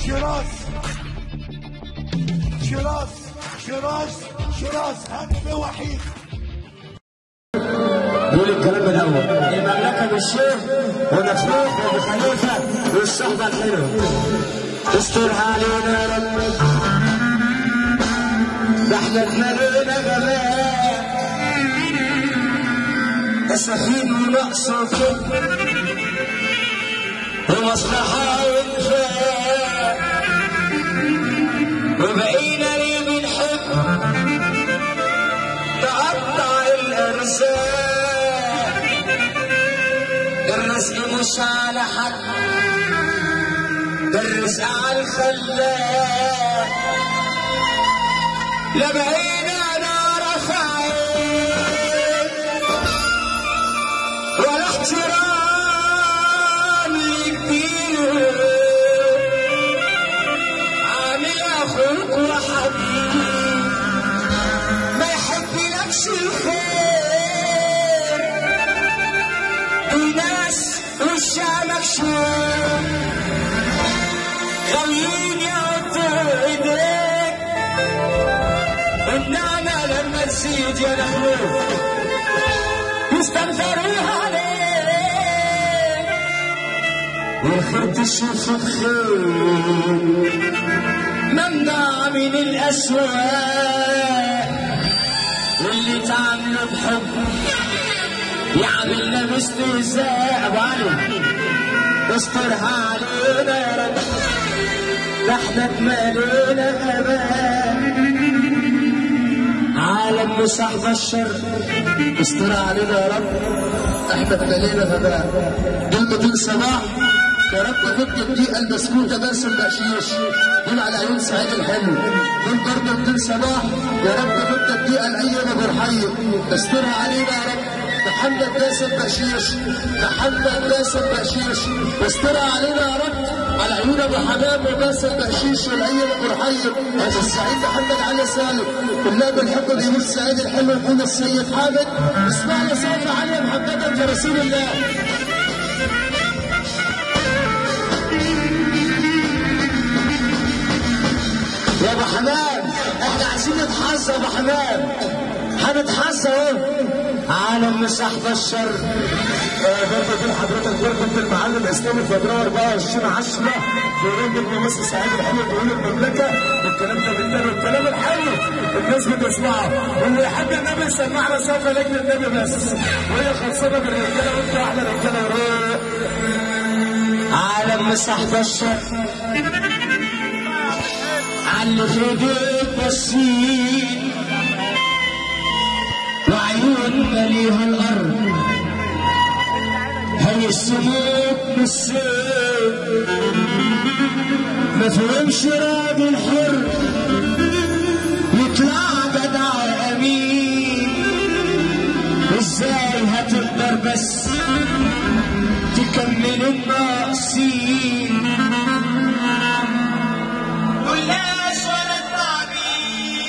شراس شراس شراس شراس هدف وحيد قول الكلام الاول المملكه بالشيخ ونفلوخ وابو خليفه والصحبه الحلوه استر علينا يا رب ده احنا اتملينا غباء تسخين ونقص وفكر ومصلحه وانفاق وبقينا ليه بنحب تقطع الارزاق الرزق مش على حد ده الرزق على الخلاق لا بقينا نعرف عين ولا احترام لكبير عامل اخوك وحبيب ما يحبلكش الخير وناس وشها مكشوف غاويين يقطعوا ايديك النعمة لما تزيد يا مخلوق يستنفروها عليك والخير تشوف الخير ممنوع من الأسواق واللي تعامله بحب يعملنا باستهزاء ابو علي استرها علينا يا رب ده احنا اتمالينا غباء عالم مصاحب الشر استر علينا يا رب احنا اتملينا غباء دول 200 صباح يا رب كنت الدقيقة المسكوتة باسم بقشيش دول على عيون سعيد الحلو دول برضه 200 صباح يا رب كنت الدقيقة الأيام أبو رحيم استرها علينا يا رب محمد باسم بقشيش محمد باسم بقشيش استرها علينا يا رب على عيون ابو حمام وباسم بقشيش والايام ابو رحيم هذا السعيد محمد علي سالم كلنا بنحب اليمين السعيد الحلو يكون السيد حامد اسمعنا صوت علي محمدا يا رسول الله يا ابو حمام احنا عايزين نتحظى يا ابو حمام هنتحظى اهو عالم مصاحب الشر برضه دول حضرتك دول كنت المعلم اسلامي في فبراير 24 10 بيقول ابن مصر سعيد الحلو بيقول المملكه والكلام ده بالتالي والكلام الحلو الناس بتسمعه واللي يحب النبي يسمعنا سوف لجن النبي بس وهي خلصانه بالرجاله وانت احلى رجاله وروق عالم مصاحب الشر علي في ايديك بسين وعيون مليها الارض هي السموك بالسيف ما فهمش راجل حر يطلع جدع امين ازاي هتقدر بس تكمل الناقصين والناس ولا التعبير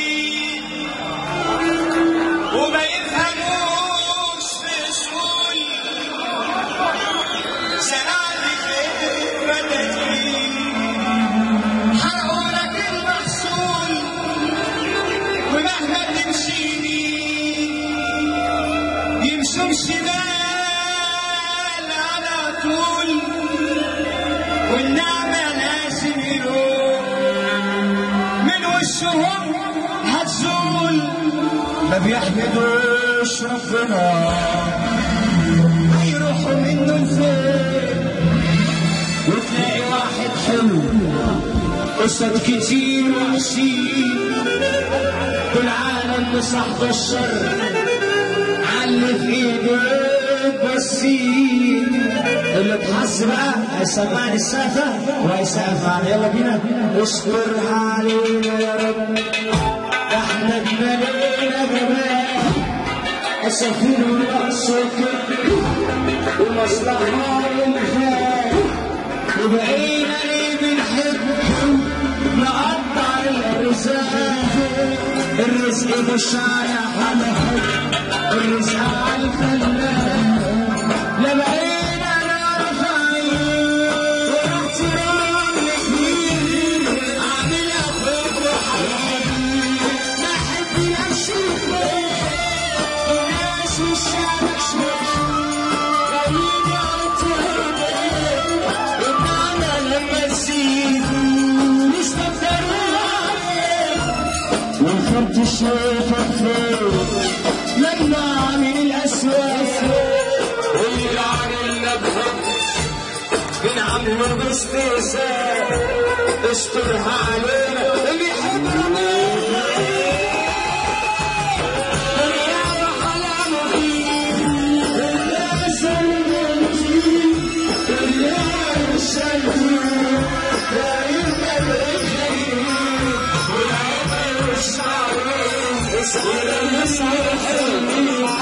وما يفهموش في اصول سنعرف المدادين حرقوا لك المحصول ومهما تمشي يمين يمشوا شمال على طول والنعمة لازم يروح من وشهم هتزول ما بيحمدوش ربنا هيروحوا منه لفين وتلاقي واحد حلو قصد كتير وحشين كل عالم صاحب الشر علي في ايديك بسين اللي اتحس بقى هيسمعني السقفة وهيسقف على يلا بينا استرها علينا يا رب ده احنا اتملينا جمال اسافير ورقص وكل ومصلحة والخير وبقينا ليه بنحب نقطع الارزاق الرزق مش على حد الرزق على الفلاح لا بقينا نعرف عين ولا احترام لكبير عشانك شفت خليني أطلب المعنى لما تزيد مش بقدر والخط شايفك فين لما من الأسواق واللي عاملنا بحب بنعمله باستهزاء استرها علينا اللي يحب ربنا الرياضة حلال فيه الناس الموجودين الناس الموجودين دايما بالخير والعمل والشعرين اسأل الناس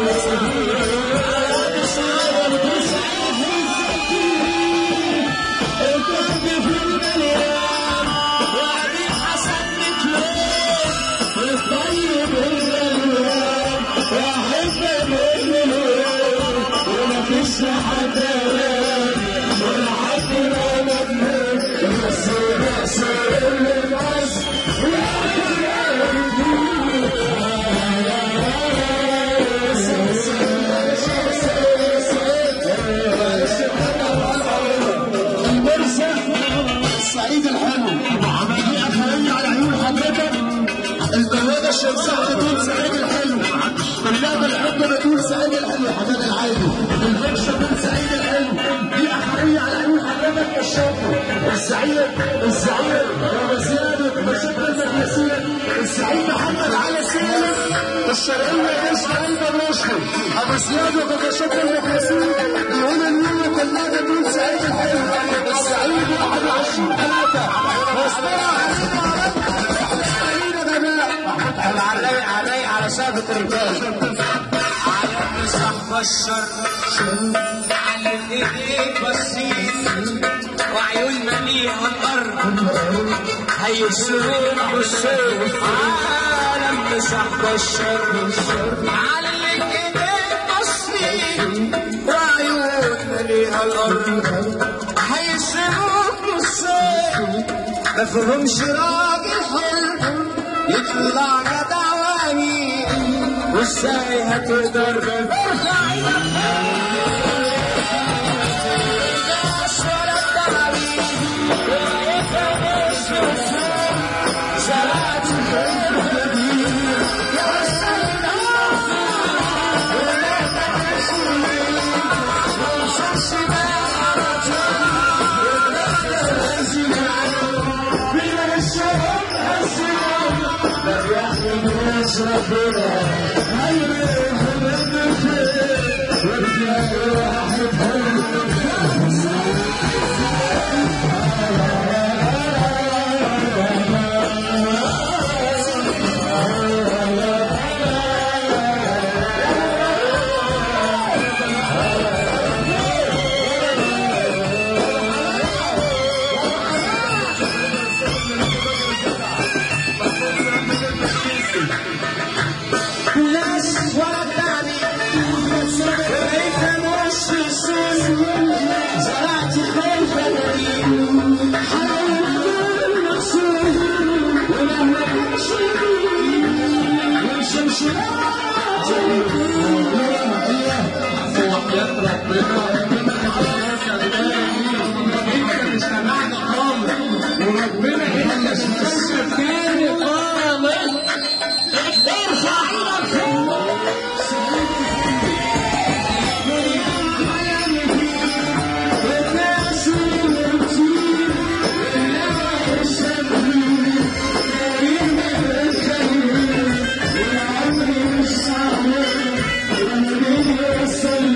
السعيد الحلو دي اخرية على عيون حضرتك البوابة الشمسية بتقول سعيد الحلو اللعبة الحب بتقول سعيد الحلو يا حماد العادي البكشة بتقول سعيد الحلو دي اخرية على عيون حضرتك الشاطر السعيد السعيد ابو زياد المشاكل المدرسية السعيد محمد علي سالم الشرقية اسماعيل بن ابو زياد وبكشات المدرسية بيقول اليوم كلها بتقول سعيد الحلو السعيد 21 ثلاثة مسطرة علينا جماعة علي علي على ثابت الرجال على صاحب الشر على ايديك بسيط وعيون مليئة الارض هيسرون بالسيف عالم صاحب الشر على ايديك بسيط وعيون مليئة الارض هيسرون بالسيف ما فيهمش راجل حر يطلع جدعاني وازاي هتقدر ارفع ناس ودعني كيف مؤسسون زرعت خيف نبيل حول نفسي ولما تمشي والشمس وربنا هنا الشمس كان قامت ارفع ايدك فوق Thank you.